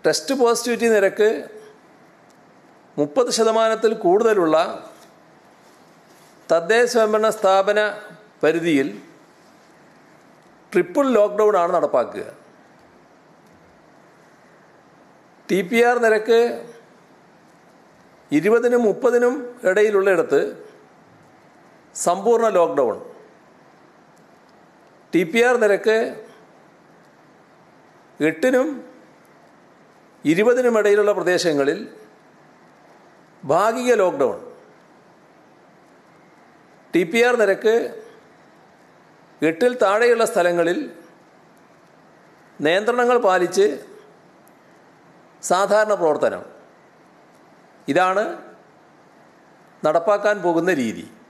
test positivity നിരക്ക് മുപ്പത് ശതമാനത്തിൽ കൂടുതലുള്ള തദ്ദേശ സ്വയംഭരണ സ്ഥാപന പരിധിയിൽ ട്രിപ്പിൾ ലോക്ക്ഡൗൺ ആണ് നടപ്പാക്കുക ടി പി ആർ നിരക്ക് ഇരുപതിനും മുപ്പതിനും ഇടയിലുള്ളിടത്ത് സമ്പൂർണ്ണ ലോക്ക്ഡൗൺ ടി പി ആർ നിരക്ക് എട്ടിനും ഇരുപതിനും ഇടയിലുള്ള പ്രദേശങ്ങളിൽ ഭാഗിക ലോക്ക്ഡൗൺ ടി പി ആർ നിരക്ക് എട്ടിൽ താഴെയുള്ള സ്ഥലങ്ങളിൽ നിയന്ത്രണങ്ങൾ പാലിച്ച് സാധാരണ പ്രവർത്തനം ഇതാണ് നടപ്പാക്കാൻ പോകുന്ന രീതി